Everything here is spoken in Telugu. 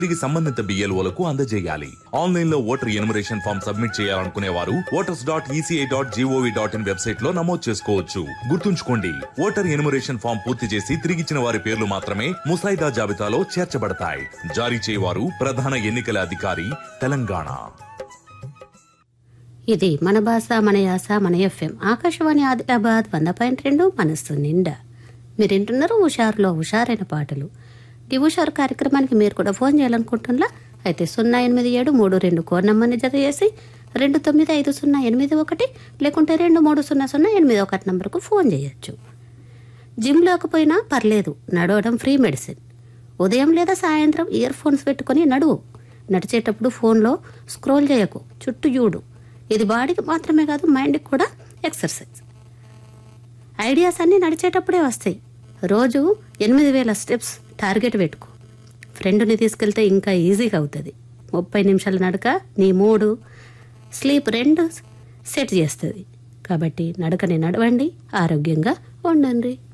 తిరిగి సంబంధిత బిఎల్ఓలకు అందజేయాలి ఆన్లైన్ లో ఓటర్ ఎనుమరేషన్ ఫామ్ సబ్మిట్ చేయాలనుకునే వారు voters dot ECI dot GOV dot in website లో నమోదు చేసుకోవచ్చు గుర్తుంచుకోండి ఓటర్ ఎనుమరేషన్ ఫామ్ పూర్తి చేసి తిరిగిచ్చిన వారి పేర్లు మాత్రమే ముసాయిదా జాబితాలో చేర్చబడతాయి జారీ చేయవారు ప్రధాన ఎన్నికల అధికారి తెలంగాణ ఇది మన భాష మన యాస మన ఎఫ్ఎం ఆకాశవాణి ఆదిలాబాద్ వంద పాయింట్ రెండు మనస్సు నిండా మీరు వింటున్నారు హుషారులో హుషారైన పాటలు ఈ హుషారు కార్యక్రమానికి మీరు కూడా ఫోన్ చేయాలనుకుంటున్నా అయితే సున్నా ఎనిమిది ఏడు మూడు రెండు కోర్ నంబర్ని జత చేసి రెండు తొమ్మిది ఐదు సున్నా ఎనిమిది ఒకటి లేకుంటే రెండు మూడు సున్నా సున్నా ఎనిమిది ఒకటి నంబర్కు ఫోన్ చేయొచ్చు జిమ్ లేకపోయినా పర్లేదు నడవడం ఫ్రీ మెడిసిన్ ఉదయం లేదా సాయంత్రం ఇయర్ ఫోన్స్ పెట్టుకొని నడువు నడిచేటప్పుడు ఫోన్లో స్క్రోల్ చేయకు చుట్టూ చూడు ఇది బాడీకి మాత్రమే కాదు మైండ్కి కూడా ఎక్సర్సైజ్ ఐడియాస్ అన్నీ నడిచేటప్పుడే వస్తాయి రోజు ఎనిమిది వేల స్టెప్స్ టార్గెట్ పెట్టుకో ఫ్రెండ్ని తీసుకెళ్తే ఇంకా ఈజీగా అవుతుంది ముప్పై నిమిషాల నడక నీ మూడు స్లీప్ రెండు సెట్ చేస్తుంది కాబట్టి నడకని నడవండి ఆరోగ్యంగా ఉండండి